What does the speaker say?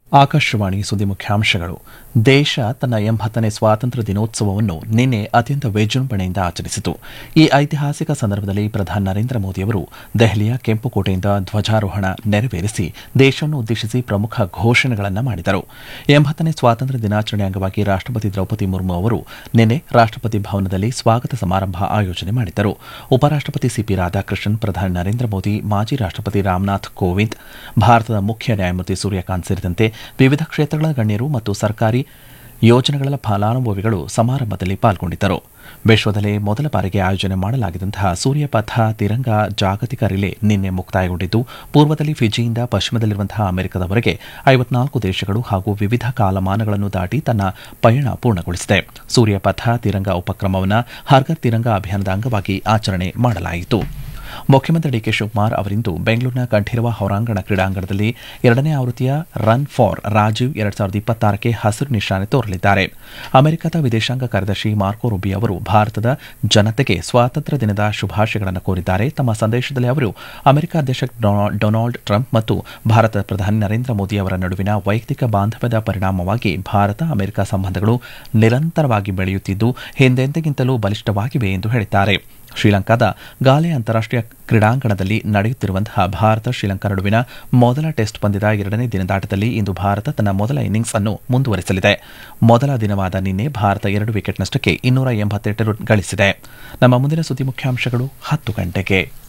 ಆಕಾಶವಾಣಿ ಸುದ್ದಿ ಮುಖ್ಯಾಂಶಗಳು ದೇಶ ತನ್ನ ಎಂಬತ್ತನೇ ಸ್ವಾತಂತ್ರ್ಯ ದಿನೋತ್ಸವವನ್ನು ನಿನ್ನೆ ಅತ್ಯಂತ ವಿಜೃಂಭಣೆಯಿಂದ ಆಚರಿಸಿತು ಈ ಐತಿಹಾಸಿಕ ಸಂದರ್ಭದಲ್ಲಿ ಪ್ರಧಾನಿ ನರೇಂದ್ರ ಮೋದಿಯವರು ದೆಹಲಿಯ ಕೆಂಪುಕೋಟೆಯಿಂದ ಧ್ವಜಾರೋಹಣ ನೆರವೇರಿಸಿ ದೇಶವನ್ನು ಉದ್ದೇಶಿಸಿ ಪ್ರಮುಖ ಘೋಷಣೆಗಳನ್ನು ಮಾಡಿದರು ಎಂಬತ್ತನೇ ಸ್ವಾತಂತ್ರ್ಯ ದಿನಾಚರಣೆ ಅಂಗವಾಗಿ ರಾಷ್ಟಪತಿ ದ್ರೌಪದಿ ಮುರ್ಮು ಅವರು ನಿನ್ನೆ ರಾಷ್ಟಪತಿ ಭವನದಲ್ಲಿ ಸ್ವಾಗತ ಸಮಾರಂಭ ಆಯೋಜನೆ ಮಾಡಿದ್ದರು ಉಪರಾಷ್ಟಪತಿ ಸಿಪಿ ರಾಧಾಕೃಷ್ಣನ್ ಪ್ರಧಾನಿ ನರೇಂದ್ರ ಮೋದಿ ಮಾಜಿ ರಾಷ್ಟಪತಿ ರಾಮನಾಥ್ ಕೋವಿಂದ್ ಭಾರತದ ಮುಖ್ಯ ನ್ಯಾಯಮೂರ್ತಿ ಸೂರ್ಯಕಾಂತ್ ಸೇರಿದಂತೆ ವಿವಿಧ ಕ್ಷೇತ್ರಗಳ ಗಣ್ಯರು ಮತ್ತು ಸರ್ಕಾರಿ ಯೋಜನೆಗಳ ಫಲಾನುಭವಿಗಳು ಸಮಾರಂಭದಲ್ಲಿ ಪಾಲ್ಗೊಂಡಿದ್ದರು ವಿಶ್ವದಲ್ಲೇ ಮೊದಲ ಬಾರಿಗೆ ಆಯೋಜನೆ ಮಾಡಲಾಗಿದ್ದಂತಹ ಸೂರ್ಯಪಥ ತಿರಂಗ ಜಾಗತಿಕ ರಿಲೇ ನಿನ್ನೆ ಮುಕ್ತಾಯಗೊಂಡಿದ್ದು ಪೂರ್ವದಲ್ಲಿ ಫಿಜಿಯಿಂದ ಪಶ್ಚಿಮದಲ್ಲಿರುವಂತಹ ಅಮೆರಿಕದವರೆಗೆ ಐವತ್ನಾಲ್ಕು ದೇಶಗಳು ಹಾಗೂ ವಿವಿಧ ಕಾಲಮಾನಗಳನ್ನು ದಾಟಿ ತನ್ನ ಪಯಣ ಪೂರ್ಣಗೊಳಿಸಿದೆ ಸೂರ್ಯಪಥ ತಿರಂಗ ಉಪಕ್ರಮವನ್ನು ಹರ್ಗರ್ ತಿರಂಗ ಅಭಿಯಾನದ ಅಂಗವಾಗಿ ಆಚರಣೆ ಮಾಡಲಾಯಿತು ಮುಖ್ಯಮಂತ್ರಿ ಡಿಕೆ ಶಿವಕುಮಾರ್ ಅವರಿಂದು ಬೆಂಗಳೂರಿನ ಕಂಠೀರವ ಹೊರಾಂಗಣ ಕ್ರೀಡಾಂಗಣದಲ್ಲಿ ಎರಡನೇ ಆವೃತ್ತಿಯ ರನ್ ಫಾರ್ ರಾಜೀವ್ ಎರಡ್ ಸಾವಿರದ ಇಪ್ಪತ್ತಾರಕ್ಕೆ ಹಸಿರು ನಿಶಾನೆ ತೋರಲಿದ್ದಾರೆ ಅಮೆರಿಕದ ವಿದೇಶಾಂಗ ಕಾರ್ಯದರ್ಶಿ ಮಾರ್ಕೋ ರುಬಿ ಅವರು ಭಾರತದ ಜನತೆಗೆ ಸ್ವಾತಂತ್ರ್ಯ ದಿನದ ಶುಭಾಶಯಗಳನ್ನು ಕೋರಿದ್ದಾರೆ ತಮ್ಮ ಸಂದೇಶದಲ್ಲಿ ಅವರು ಅಮೆರಿಕ ಅಧ್ಯಕ್ಷ ಡೊನಾಲ್ಡ್ ಟ್ರಂಪ್ ಮತ್ತು ಭಾರತದ ಪ್ರಧಾನಿ ನರೇಂದ್ರ ಮೋದಿ ಅವರ ನಡುವಿನ ವೈಯಕ್ತಿಕ ಬಾಂಧವ್ಯದ ಪರಿಣಾಮವಾಗಿ ಭಾರತ ಅಮೆರಿಕ ಸಂಬಂಧಗಳು ನಿರಂತರವಾಗಿ ಬೆಳೆಯುತ್ತಿದ್ದು ಹಿಂದೆಂದಿಗಿಂತಲೂ ಬಲಿಷ್ಠವಾಗಿವೆ ಎಂದು ಹೇಳಿದ್ದಾರೆ ಶ್ರೀಲಂಕಾದ ಗಾಲೆ ಅಂತಾರಾಷ್ಟೀಯ ಕ್ರೀಡಾಂಗಣದಲ್ಲಿ ನಡೆಯುತ್ತಿರುವಂತಹ ಭಾರತ ಶ್ರೀಲಂಕಾ ನಡುವಿನ ಮೊದಲ ಟೆಸ್ಟ್ ಪಂದ್ಯದ ಎರಡನೇ ದಿನದಾಟದಲ್ಲಿ ಇಂದು ಭಾರತ ತನ್ನ ಮೊದಲ ಇನ್ನಿಂಗ್ಸ್ ಅನ್ನು ಮುಂದುವರೆಸಲಿದೆ ಮೊದಲ ದಿನವಾದ ನಿನ್ನೆ ಭಾರತ ಎರಡು ವಿಕೆಟ್ ನಷ್ಟಕ್ಕೆ ಇನ್ನೂರ ಎಂಬತ್ತೆಂಟು ರನ್ ಗಳಿಸಿದೆ ನಮ್ಮ ಮುಂದಿನ ಸುದ್ದಿ ಮುಖ್ಯಾಂಶಗಳು ಹತ್ತು ಗಂಟೆಗೆ